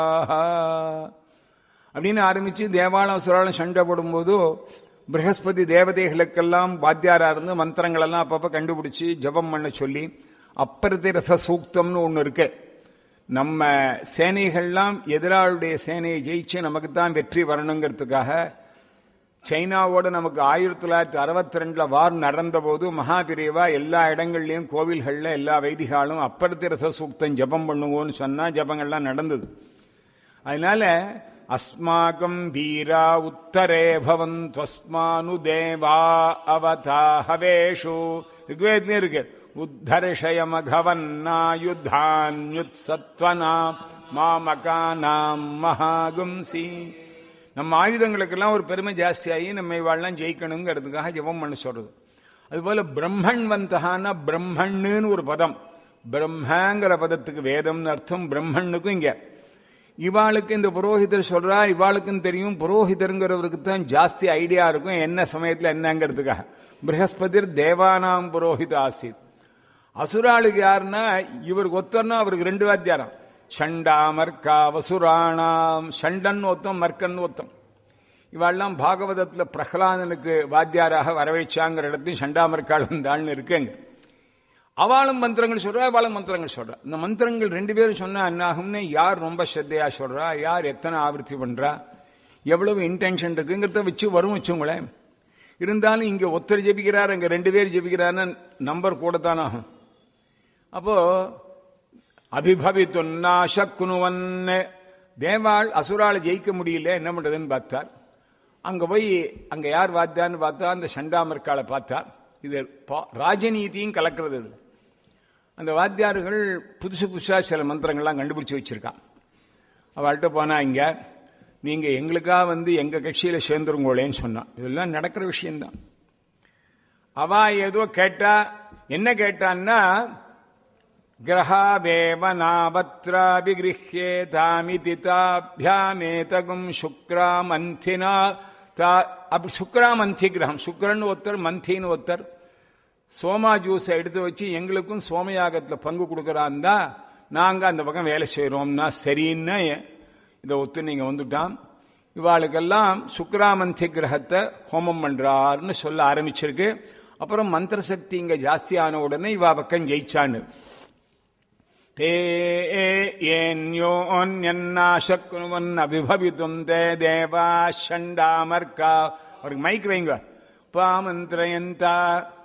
அப்படின்னு ஆரம்பிச்சு தேவாலம் சுராலம் சண்டை போடும்போது பிரகஸ்பதி தேவதைகளுக்கெல்லாம் வாத்தியாரா இருந்து மந்திரங்கள் எல்லாம் அப்பப்ப கண்டுபிடிச்சு ஜபம் பண்ண சொல்லி அப்பரதி ரச சூக்தம்னு ஒன்று இருக்கு நம்ம சேனைகள்லாம் எதிராளுடைய சேனையை ஜெயிச்சு நமக்கு தான் வெற்றி வரணுங்கிறதுக்காக சைனாவோட நமக்கு ஆயிரத்தி தொள்ளாயிரத்தி அறுபத்தி ரெண்டுல வார் நடந்த போது மகாபிரிவா எல்லா இடங்கள்லயும் கோவில்கள்ல எல்லா வைதிகாலும் அப்பரத்தி ரச சூக்தம் ஜபம் பண்ணுவோன்னு சொன்னா ஜபங்கள்லாம் நடந்தது அதனால அஸ்மாக்கம் வீரா உத்தரே பவன் துவஸ்மானு தேவா அவதாஹவேஷு ரிக்வேத்னே இருக்கு உத்தர்ஷயமகவன்னாயுத்தான்யுத் சத்வனா மாமகானாம் மகாகும்சி நம்ம ஆயுதங்களுக்கெல்லாம் ஒரு பெருமை ஜாஸ்தியாகி நம்ம இவாள்லாம் ஜெயிக்கணுங்கிறதுக்காக ஜெபம் பண்ண சொல்றது அதுபோல பிரம்மன் வந்தகான்னா பிரம்மன்னு ஒரு பதம் பிரம்மங்கிற பதத்துக்கு வேதம்னு அர்த்தம் பிரம்மனுக்கும் இங்க இவாளுக்கு இந்த புரோஹிதர் சொல்றா இவாளுக்கும் தெரியும் புரோஹிதருங்கிறவருக்கு தான் ஜாஸ்தி ஐடியா இருக்கும் என்ன சமயத்தில் என்னங்கிறதுக்காக பிரகஸ்பதிர் தேவானாம் புரோஹித ஆசித் அசுராளுக்கு யாருன்னா இவருக்கு ஒத்தர்னா அவருக்கு ரெண்டு வாத்தியாரம் ஷண்டா மர்க்கா வசுராணாம் ஷண்டன் ஒத்தம் மர்க்கன் ஒத்தம் இவாள்லாம் பாகவதத்துல பிரகலாதனுக்கு வாத்தியாராக வரவேச்சாங்கிற இடத்தையும் ஷண்டாமர்கால் வந்தாள்னு இருக்குங்க அவளும் மந்திரங்கள் சொல்றா அவளும் மந்திரங்கள் சொல்றா இந்த மந்திரங்கள் ரெண்டு பேரும் சொன்னா என்ன ஆகும்னு யார் ரொம்ப ஸ்ரத்தையா சொல்றா யார் எத்தனை ஆவர்த்தி பண்றா எவ்வளவு இன்டென்ஷன் இருக்குங்கிறத வச்சு வரும் வச்சுங்களேன் இருந்தாலும் இங்க ஒருத்தர் ஜெபிக்கிறார் அங்க ரெண்டு பேர் ஜெபிக்கிறாருன்னு நம்பர் கூட தான் ஆகும் அப்போ அபிபவித்துன்னா சக்குனுவன் தேவாள் அசுரால ஜெயிக்க முடியல என்ன பண்றதுன்னு பார்த்தார் அங்க போய் அங்க யார் பார்த்தான்னு பார்த்தா அந்த சண்டாமர்காலை பார்த்தா இது பா- ராஜநீதியும் கலக்கிறது இது அந்த வாத்தியார்கள் புதுசு புதுசா சில மந்திரங்கள்லாம் கண்டுபிடிச்சு வச்சிருக்கான் அவள்கிட்ட போனா இங்க நீங்க எங்களுக்காக வந்து எங்க கட்சியில சேர்ந்துருங்கோளேன்னு சொன்னான் இதெல்லாம் நடக்கிற விஷயம்தான் அவ ஏதோ கேட்டா என்ன கேட்டான்னா கிரகாவேவ நாபத்ராபிகிருஹ்யேதாமிதி தாபியாமேதகும் சுக்ராமந்தினா தா அப்படி சுக்ராமந்தி கிரகம் சுக்ரன் ஒருத்தர் மந்தின்னு ஒருத்தர் சோமா ஜூஸை எடுத்து வச்சு எங்களுக்கும் சோமயாகத்துல பங்கு கொடுக்கறான் தான் நாங்க அந்த பக்கம் வேலை செய்யறோம்னா சரின்னு இதை ஒத்து நீங்க வந்துட்டான் இவாளுக்கெல்லாம் சுக்ராமந்தி கிரகத்தை ஹோமம் பண்றாருன்னு சொல்ல ஆரம்பிச்சிருக்கு அப்புறம் மந்திர சக்தி இங்க ஜாஸ்தியான உடனே இவா பக்கம் ஜெயிச்சான்னு தே ஏன்யோன்யன்னாசக்குனுவன் அபிபவித்தும் தே தேவா ஷண்டாமர்கா அவருக்கு மைக் வைங்க பாமந்திரயந்தா